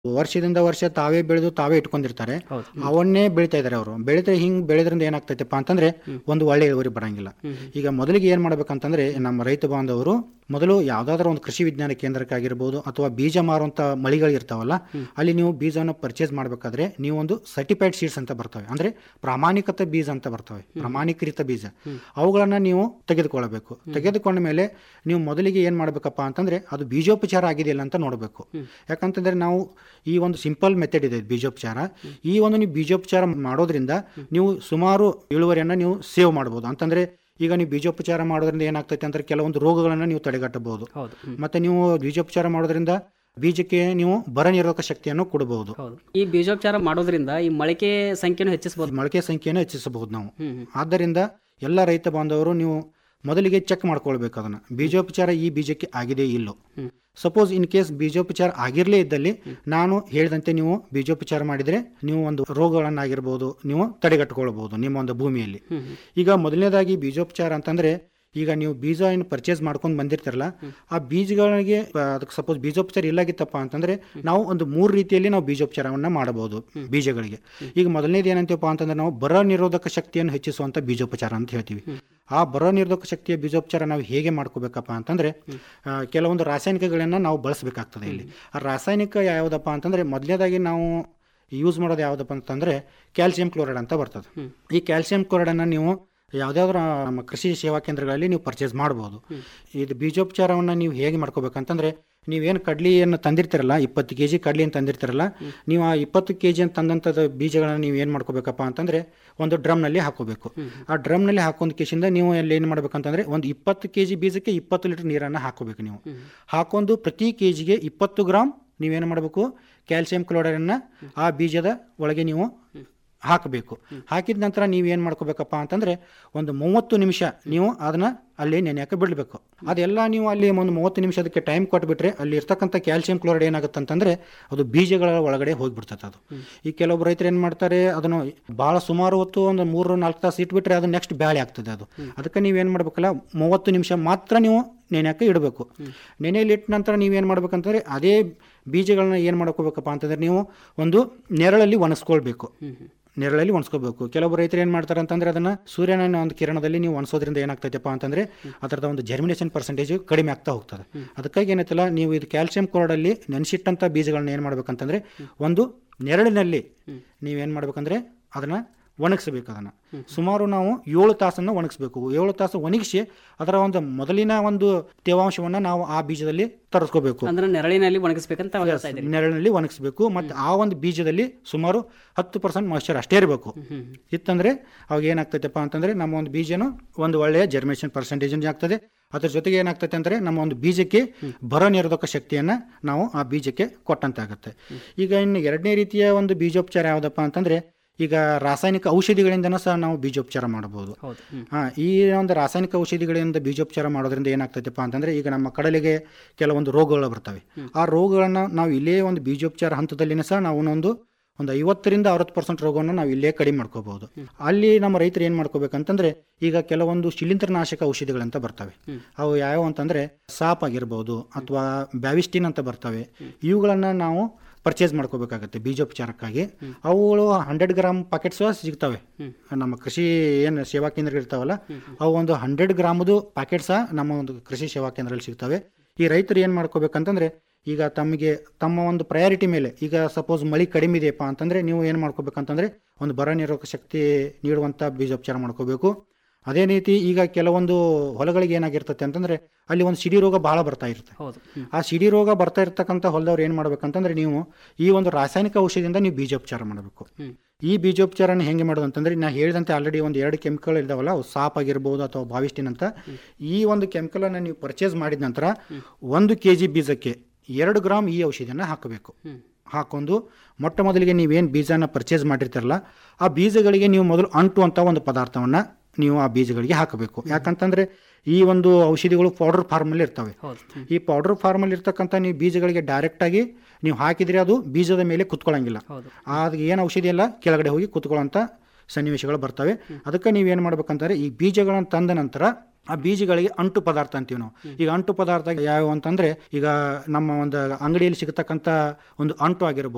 ವರ್ಷದಿಂದ ವರ್ಷ ತಾವೇ ಬೆಳೆದು ತಾವೇ ಇಟ್ಕೊಂಡಿರ್ತಾರೆ ಹೌದು. ಅವನ್ನೇ ಬೆಳಿತಾ ಇದ್ದಾರೆ ಅವರು ಬೆಳಿತಾರೆ ಹಿಂಗ್ ಬೆಳೆದ್ರಿಂದ ಏನಾಗ್ತೈತೆಪ್ಪ ಅಂತಂದ್ರೆ ಒಂದು ಒಳ್ಳೆ ಇಳುವರಿ ಬರಂಗಿಲ್ಲ ಈಗ ಮೊದಲಿಗೆ ಏನ್ ಮಾಡ್ಬೇಕಂತಂದ್ರೆ ನಮ್ಮ ರೈತ ಬಾಂಧವರು ಮೊದಲು ಯಾವ್ದಾದ್ರು ಒಂದು ಕೃಷಿ ವಿಜ್ಞಾನ ಕೇಂದ್ರಕ್ಕಾಗಿರ್ಬೋದು ಅಥವಾ ಬೀಜ ಮಾರುವಂತ ಮಳಿಗಳು ಇರ್ತಾವಲ್ಲ ಅಲ್ಲಿ ನೀವು ಬೀಜವನ್ನು ಪರ್ಚೇಸ್ ಮಾಡ್ಬೇಕಾದ್ರೆ ನೀವು ಒಂದು ಸರ್ಟಿಫೈಡ್ ಸೀಡ್ಸ್ ಅಂತ ಬರ್ತವೆ ಅಂದ್ರೆ ಪ್ರಾಮಾಣಿಕತೆ ಬೀಜ ಅಂತ ಬರ್ತವೆ ಪ್ರಾಮಾಣೀಕೃತ ಬೀಜ ಅವುಗಳನ್ನ ನೀವು ತೆಗೆದುಕೊಳ್ಳಬೇಕು ತೆಗೆದುಕೊಂಡ ಮೇಲೆ ನೀವು ಮೊದಲಿಗೆ ಏನ್ ಮಾಡ್ಬೇಕಪ್ಪ ಅಂತಂದ್ರೆ ಅದು ಬೀಜೋಪಚಾರ ಆಗಿದೆಯಲ್ಲ ಅಂತ ನೋಡಬೇಕು ಯಾಕಂತಂದ್ರೆ ನಾವು ಈ ಒಂದು ಸಿಂಪಲ್ ಮೆಥಡ್ ಇದೆ ಬೀಜೋಪಚಾರ ಈ ಒಂದು ನೀವು ಬೀಜೋಪಚಾರ ಮಾಡೋದ್ರಿಂದ ನೀವು ಸುಮಾರು ಇಳುವರಿಯನ್ನ ನೀವು ಸೇವ್ ಮಾಡ್ಬೋದು ಅಂತಂದ್ರೆ ಈಗ ನೀವು ಬೀಜೋಪಚಾರ ಮಾಡೋದ್ರಿಂದ ಏನಾಗ್ತೈತೆ ಅಂದ್ರೆ ಕೆಲವೊಂದು ರೋಗಗಳನ್ನ ನೀವು ತಡೆಗಟ್ಟಬಹುದು ಹೌದು ಹ್ಮ್. ಮತ್ತೆ ನೀವು ಬೀಜೋಪಚಾರ ಮಾಡೋದ್ರಿಂದ ಬೀಜಕ್ಕೆ ನೀವು ಬರ ನಿರೋಧಕ ಶಕ್ತಿಯನ್ನು ಕೊಡಬಹುದು ಹೌದು ಈ ಬೀಜೋಪಚಾರ ಮಾಡೋದ್ರಿಂದ ಈ ಮೊಳಕೆ ಸಂಖ್ಯೆನೂ ಹೆಚ್ಚಿಸಬಹುದು ಮೊಳಕೆ ಸಂಖ್ಯೆಯನ್ನು ಹೆಚ್ಚಿಸಬಹುದು ನಾವು ಹ್ಮ್ ಹ್ಮ್. ಆದ್ದರಿಂದ ಎಲ್ಲ ರೈತ ಬಾಂಧವರು ನೀವು ಮೊದಲಿಗೆ ಚೆಕ್ ಮಾಡ್ಕೊಳ್ಬೇಕು ಅದನ್ನ ಬೀಜೋಪಚಾರ ಈ ಬೀಜಕ್ಕೆ ಆಗಿದೆ ಇಲ್ಲೋ ಸಪೋಸ್ ಇನ್ ಕೇಸ್ ಬೀಜೋಪಚಾರ ಆಗಿರಲೇ ಇದ್ದಲ್ಲಿ ನಾನು ಹೇಳಿದಂತೆ ನೀವು ಬೀಜೋಪಚಾರ ಮಾಡಿದರೆ ನೀವು ಒಂದು ರೋಗಗಳನ್ನಾಗಿರ್ಬೋದು ನೀವು ತಡೆಗಟ್ಟುಕೊಳ್ಬಹುದು ನಿಮ್ಮ ಒಂದು ಭೂಮಿಯಲ್ಲಿ ಈಗ ಮೊದಲನೇದಾಗಿ ಬೀಜೋಪಚಾರ ಅಂತಂದ್ರೆ ಈಗ ನೀವು ಬೀಜ ಏನು ಪರ್ಚೇಸ್ ಮಾಡ್ಕೊಂಡು ಬಂದಿರ್ತಾರಲ್ಲ ಆ ಬೀಜಗಳಿಗೆ ಆ, ಅದಕ್ಕೆ ಸಪೋಸ್ ಬೀಜೋಪಚಾರ ಇಲ್ಲಾಗಿತ್ತಪ್ಪ ಅಂತಂದ್ರೆ ನಾವು ಒಂದು ಮೂರು ರೀತಿಯಲ್ಲಿ ನಾವು ಬೀಜೋಪಚಾರವನ್ನ ಮಾಡಬಹುದು ಬೀಜಗಳಿಗೆ ಈಗ ಮೊದಲನೇದು ಏನಂತೀವಪ್ಪ ಅಂತಂದ್ರೆ ನಾವು ಬರ ನಿರೋಧಕ ಶಕ್ತಿಯನ್ನು ಹೆಚ್ಚಿಸುವಂತ ಬೀಜೋಪಚಾರ ಅಂತ ಹೇಳ್ತೀವಿ ಆ ಬರ ನಿರೋಧಕ ಶಕ್ತಿಯ ಬೀಜೋಪಚಾರ ನಾವು ಹೇಗೆ ಮಾಡ್ಕೋಬೇಕಪ್ಪ ಅಂತಂದ್ರೆ ಆ, ಕೆಲವೊಂದು ರಾಸಾಯನಿಕಗಳನ್ನ ನಾವು ಬಳಸಬೇಕಾಗ್ತದೆ ಇಲ್ಲಿ ಆ ರಾಸಾಯನಿಕ ಯಾವುದಪ್ಪ ಅಂತಂದ್ರೆ ಮೊದಲನೇದಾಗಿ ನಾವು ಯೂಸ್ ಮಾಡೋದು ಯಾವುದಪ್ಪ ಅಂತಂದ್ರೆ ಕ್ಯಾಲ್ಸಿಯಂ ಕ್ಲೋರೈಡ್ ಅಂತ ಬರ್ತದೆ ಈ ಕ್ಯಾಲ್ಸಿಯಂ ಕ್ಲೋರೈಡನ್ನು ನೀವು ಯಾವುದಾದ್ರೂ ನಮ್ಮ ಕೃಷಿ ಸೇವಾ ಕೇಂದ್ರಗಳಲ್ಲಿ ನೀವು ಪರ್ಚೇಸ್ ಮಾಡ್ಬೋದು ಇದು ಬೀಜೋಪಚಾರವನ್ನು ನೀವು ಹೇಗೆ ಮಾಡ್ಕೋಬೇಕಂತಂದ್ರೆ ನೀವೇನು ಕಡ್ಲಿಯನ್ನು ತಂದಿರ್ತೀರಲ್ಲ ಇಪ್ಪತ್ತು ಕೆ ಜಿ ಕಡ್ಲಿಯನ್ನು ತಂದಿರ್ತೀರಲ್ಲ ನೀವು ಆ ಇಪ್ಪತ್ತು ಕೆ ಜಿ ಅಂತ ತಂದಂಥದ್ದು ಬೀಜಗಳನ್ನ ನೀವು ಏನು ಮಾಡ್ಕೋಬೇಕಪ್ಪ ಅಂತಂದ್ರೆ ಒಂದು ಡ್ರಮ್ನಲ್ಲಿ ಹಾಕೋಬೇಕು ಆ ಡ್ರಮ್ನಲ್ಲಿ ಹಾಕೊಂಡ್ ಕೇಸಿಂದ ನೀವು ಅಲ್ಲಿ ಏನು ಮಾಡ್ಬೇಕಂತಂದ್ರೆ ಒಂದು ಇಪ್ಪತ್ತು ಕೆ ಜಿ ಬೀಜಕ್ಕೆ ಇಪ್ಪತ್ತು ಲೀಟರ್ ನೀರನ್ನು ಹಾಕೋಬೇಕು ನೀವು ಹಾಕೊಂಡು ಪ್ರತಿ ಕೆ ಜಿಗೆ ಇಪ್ಪತ್ತು ಗ್ರಾಮ್ ನೀವೇನು ಮಾಡಬೇಕು ಕ್ಯಾಲ್ಸಿಯಂ ಕ್ಲೋರೈಡನ್ನು ಆ ಬೀಜದ ಒಳಗೆ ನೀವು ಹಾಕಬೇಕು ಹಾಕಿದ ನಂತರ ನೀವು ಏನು ಮಾಡ್ಕೋಬೇಕಪ್ಪ ಅಂತಂದ್ರೆ ಒಂದು ಮೂವತ್ತು ನಿಮಿಷ ನೀವು ಅದನ್ನ ಅಲ್ಲಿ ನೆನೆಯಕ್ಕೆ ಬಿಡಬೇಕು ಅದೆಲ್ಲ ನೀವು ಅಲ್ಲಿ ಒಂದು ಮೂವತ್ತು ನಿಮಿಷ ಅದಕ್ಕೆ ಟೈಮ್ ಕೊಟ್ಬಿಟ್ರೆ ಅಲ್ಲಿ ಇರ್ತಕ್ಕಂಥ ಕ್ಯಾಲ್ಸಿಯಂ ಕ್ಲೋರೈಡ್ ಏನಾಗುತ್ತೆ ಅಂತಂದ್ರೆ ಅದು ಬೀಜಗಳ ಒಳಗಡೆ ಹೋಗ್ಬಿಡ್ತದೆ ಅದು ಈ ಕೆಲವೊಬ್ಬರು ರೈತರು ಏನು ಮಾಡ್ತಾರೆ ಅದನ್ನು ಭಾಳ ಸುಮಾರು ಹೊತ್ತು ಒಂದು ಮೂರು ನಾಲ್ಕು ತಾಸು ಇಟ್ಬಿಟ್ರೆ ಅದು ನೆಕ್ಸ್ಟ್ ಬ್ಯಾಳೆ ಆಗ್ತದೆ ಅದು ಅದಕ್ಕೆ ನೀವೇನು ಮಾಡ್ಬೇಕಲ್ಲ ಮೂವತ್ತು ನಿಮಿಷ ಮಾತ್ರ ನೀವು ನೆನೆಯಕ್ಕೆ ಇಡಬೇಕು ನೆನೆಯಲ್ಲಿ ಇಟ್ಟ ನಂತರ ನೀವೇನು ಮಾಡ್ಬೇಕಂತಂದ್ರೆ ಅದೇ ಬೀಜಗಳನ್ನ ಏನು ಮಾಡ್ಕೋಬೇಕಪ್ಪ ಅಂತಂದ್ರೆ ನೀವು ಒಂದು ನೆರಳಲ್ಲಿ ಒಣಸ್ಕೊಳ್ಬೇಕು ನೆರಳಲ್ಲಿ ಒಣಸ್ಕೋಬೇಕು ಕೆಲವೊಬ್ಬರು ರೈತರು ಏನು ಮಾಡ್ತಾರೆ ಅಂತಂದ್ರೆ ಅದನ್ನ ಸೂರ್ಯನ ಒಂದು ಕಿರಣದಲ್ಲಿ ನೀವು ಒಣಸೋದ್ರಿಂದ ಏನಾಗ್ತೈತಪ್ಪ ಅಂತಂದ್ರೆ ಅದರದ ಒಂದು ಜರ್ಮಿನೇಷನ್ ಪರ್ಸೆಂಟೇಜ್ ಕಡಿಮೆ ಆಗ್ತಾ ಹೋಗ್ತದೆ ಅದಕ್ಕಾಗಿ ಏನೈತಲ್ಲ ನೀವು ಇದು ಕ್ಯಾಲ್ಸಿಯಂ ಕ್ಲೋರೈಡಲ್ಲಿ ನೆನೆಸಿಟ್ಟಂಥ ಬೀಜಗಳನ್ನ ಏನು ಮಾಡ್ಬೇಕಂತಂದ್ರೆ ಒಂದು ನೆರಳಿನಲ್ಲಿ ನೀವೇನು ಮಾಡ್ಬೇಕಂದ್ರೆ ಅದನ್ನ ಒಣಗಿಸ್ಬೇಕು ಅದನ್ನ ಸುಮಾರು ನಾವು ಏಳು ತಾಸನ್ನು ಒಣಗಿಸ್ಬೇಕು ಏಳು ತಾಸು ಒಣಗಿಸಿ ಅದರ ಒಂದು ಮೊದಲಿನ ಒಂದು ತೇವಾಂಶವನ್ನ ನಾವು ಆ ಬೀಜದಲ್ಲಿ ತರಿಸ್ಕೋಬೇಕು ಅಂದ್ರೆ ನೆರಳಿನಲ್ಲಿ ಒಣಗಿಸ್ಬೇಕಂತ ಹೇಳ್ತಾ ಇದ್ದೀರಿ ನೆರಳಿನಲ್ಲಿ ಒಣಗಿಸ್ಬೇಕು ಮತ್ತು ಆ ಒಂದು ಬೀಜದಲ್ಲಿ ಸುಮಾರು ಹತ್ತು ಪರ್ಸೆಂಟ್ ಮಾಯ್ಚರ್ ಅಷ್ಟೇ ಇರಬೇಕು ಇತ್ತಂದ್ರೆ ಅವಾಗ ಏನಾಗ್ತೈತಪ್ಪ ಅಂತಂದ್ರೆ ನಮ್ಮ ಒಂದು ಬೀಜನು ಒಂದು ಒಳ್ಳೆಯ ಜರ್ಮೇಷನ್ ಪರ್ಸೆಂಟೇಜ್ ಆಗ್ತದೆ ಅದ್ರ ಜೊತೆಗೆ ಏನಾಗ್ತೈತೆ ಅಂದ್ರೆ ನಮ್ಮ ಒಂದು ಬೀಜಕ್ಕೆ ಬರ ನಿರೋಧಕ ಶಕ್ತಿಯನ್ನ ನಾವು ಆ ಬೀಜಕ್ಕೆ ಕೊಟ್ಟಂತಾಗುತ್ತೆ ಈಗ ಇನ್ನು ಎರಡನೇ ರೀತಿಯ ಒಂದು ಬೀಜೋಪಚಾರ ಯಾವುದಪ್ಪ ಅಂತಂದ್ರೆ ಈಗ ರಾಸಾಯನಿಕ ಔಷಧಿಗಳಿಂದನೂ ಸಹ ನಾವು ಬೀಜೋಪಚಾರ ಮಾಡಬಹುದು ಹೌದು ಹ್ಮ್. ಹಾ ಈ ಒಂದು ರಾಸಾಯನಿಕ ಔಷಧಿಗಳಿಂದ ಬೀಜೋಪಚಾರ ಮಾಡೋದ್ರಿಂದ ಏನಾಗ್ತೈತಪ್ಪ ಅಂತಂದ್ರೆ ಈಗ ನಮ್ಮ ಕಡಲೆಗೆ ಕೆಲವೊಂದು ರೋಗಗಳು ಬರ್ತವೆ ಆ ರೋಗಗಳನ್ನ ನಾವು ಇಲ್ಲೇ ಒಂದು ಬೀಜೋಪಚಾರ ಹಂತದಲ್ಲಿನೇ ಸಹ ನಾವು ಒಂದು ಒಂದು ಐವತ್ತರಿಂದ ಅರವತ್ತು ಪರ್ಸೆಂಟ್ ರೋಗವನ್ನು ನಾವು ಇಲ್ಲೇ ಕಡಿಮೆ ಮಾಡ್ಕೋಬಹುದು ಅಲ್ಲಿ ನಮ್ಮ ರೈತರು ಏನ್ ಮಾಡ್ಕೋಬೇಕಂತಂದ್ರೆ ಈಗ ಕೆಲವೊಂದು ಶಿಲೀಂಧ್ರನಾಶಕ ಔಷಧಿಗಳಂತ ಬರ್ತವೆ ಅವು ಯಾವ್ಯಾವ ಅಂತಂದ್ರೆ ಸಾಪ್ ಆಗಿರ್ಬೋದು ಅಥವಾ ಬ್ಯಾವಿಸ್ಟಿನ್ ಅಂತ ಬರ್ತವೆ ಇವುಗಳನ್ನ ನಾವು ಪರ್ಚೇಸ್ ಮಾಡ್ಕೋಬೇಕಾಗತ್ತೆ ಬೀಜೋಪಚಾರಕ್ಕಾಗಿ ಅವುಗಳು ಹಂಡ್ರೆಡ್ ಗ್ರಾಮ್ ಪ್ಯಾಕೆಟ್ಸ್ ಸಿಗ್ತವೆ ನಮ್ಮ ಕೃಷಿ ಏನು ಸೇವಾ ಕೇಂದ್ರಗಳು ಇರ್ತಾವಲ್ಲ ಅವು ಒಂದು ಹಂಡ್ರೆಡ್ ಗ್ರಾಮದು ಪ್ಯಾಕೆಟ್ ಸಹ ನಮ್ಮ ಒಂದು ಕೃಷಿ ಸೇವಾ ಕೇಂದ್ರದಲ್ಲಿ ಸಿಗ್ತವೆ ಈ ರೈತರು ಏನು ಮಾಡ್ಕೋಬೇಕಂತಂದ್ರೆ ಈಗ ತಮಗೆ ತಮ್ಮ ಒಂದು ಪ್ರಯಾರಿಟಿ ಮೇಲೆ ಈಗ ಸಪೋಸ್ ಮಳೆ ಕಡಿಮೆ ಇದೆಯಪ್ಪ ಅಂತಂದ್ರೆ ನೀವು ಏನು ಮಾಡ್ಕೋಬೇಕಂತಂದ್ರೆ ಒಂದು ಬರ ನಿರೋಧಕ ಶಕ್ತಿ ನೀಡುವಂಥ ಬೀಜೋಪಚಾರ ಮಾಡ್ಕೋಬೇಕು ಅದೇ ರೀತಿ ಈಗ ಕೆಲವೊಂದು ಹೊಲಗಳಿಗೆ ಏನಾಗಿರ್ತತೆ ಅಂತಂದ್ರೆ ಅಲ್ಲಿ ಒಂದು ಸಿಡಿ ರೋಗ ಬಹಳ ಬರ್ತಾ ಇರುತ್ತೆ ಹೌದು ಹ್ಮ್. ಆ ಸಿಡಿ ರೋಗ ಬರ್ತಾ ಇರ್ತಕ್ಕಂಥ ಹೊಲದವ್ರು ಏನು ಮಾಡ್ಬೇಕಂತಂದ್ರೆ ನೀವು ಈ ಒಂದು ರಾಸಾಯನಿಕ ಔಷಧಿಯಿಂದ ನೀವು ಬೀಜೋಪಚಾರ ಮಾಡಬೇಕು ಈ ಬೀಜೋಪಚಾರನ ಹೆಂಗೆ ಮಾಡೋದು ಅಂತಂದ್ರೆ ನಾ ಹೇಳಿದಂತೆ ಆಲ್ರೆಡಿ ಒಂದು ಎರಡು ಕೆಮಿಕಲ್ ಇದಾವಲ್ಲ ಅವು ಸಾಪ್ ಆಗಿರ್ಬೋದು ಅಥವಾ ಬಾವಿಸ್ಟಿನ್ ಅಂತ ಈ ಒಂದು ಕೆಮಿಕಲ್ ಅನ್ನ ನೀವು ಪರ್ಚೇಸ್ ಮಾಡಿದ ನಂತರ ಒಂದು ಕೆ ಜಿ ಬೀಜಕ್ಕೆ ಎರಡು ಗ್ರಾಮ್ ಈ ಔಷಧಿಯನ್ನು ಹಾಕಬೇಕು ಹಾಕೊಂಡು ಮೊಟ್ಟ ಮೊದಲಿಗೆ ನೀವೇನು ಬೀಜನ ಪರ್ಚೇಸ್ ಮಾಡಿರ್ತಾರಲ್ಲ ಆ ಬೀಜಗಳಿಗೆ ನೀವು ಮೊದಲು ಅಂಟು ಅಂತ ಒಂದು ಪದಾರ್ಥವನ್ನ ನೀವು ಆ ಬೀಜಗಳಿಗೆ ಹಾಕಬೇಕು ಯಾಕಂತಂದ್ರೆ ಈ ಒಂದು ಔಷಧಿಗಳು ಪೌಡರ್ ಫಾರ್ಮಲ್ಲಿ ಇರ್ತವೆ ಹೌದು ಹ್ಮ್. ಈ ಪೌಡರ್ ಫಾರ್ಮಲ್ಲಿ ಇರ್ತಕ್ಕಂಥ ನೀವು ಬೀಜಗಳಿಗೆ ಡೈರೆಕ್ಟ್ ಆಗಿ ನೀವು ಹಾಕಿದ್ರೆ ಅದು ಬೀಜದ ಮೇಲೆ ಕುತ್ಕೊಳ್ಳಂಗಿಲ್ಲ ಹೌದು ಅದು ಏನು ಔಷಧಿ ಎಲ್ಲ ಕೆಳಗಡೆ ಹೋಗಿ ಕುತ್ಕೊಳ್ಳೋಂಥ ಸನ್ನಿವೇಶಗಳು ಬರ್ತವೆ ಅದಕ್ಕೆ ನೀವೇನು ಮಾಡ್ಬೇಕಂತಾರೆ ಈ ಬೀಜಗಳನ್ನು ತಂದ ನಂತರ ಆ ಬೀಜಗಳಿಗೆ ಅಂಟು ಪದಾರ್ಥ ಅಂತೀವಿ ನಾವು ಈಗ ಅಂಟು ಪದಾರ್ಥ ಯಾವ್ಯಾವ ಅಂತಂದ್ರೆ ಈಗ ನಮ್ಮ ಒಂದು ಅಂಗಡಿಯಲ್ಲಿ ಸಿಗತಕ್ಕಂಥ ಒಂದು ಅಂಟು ಆಗಿರ್ಬೋದು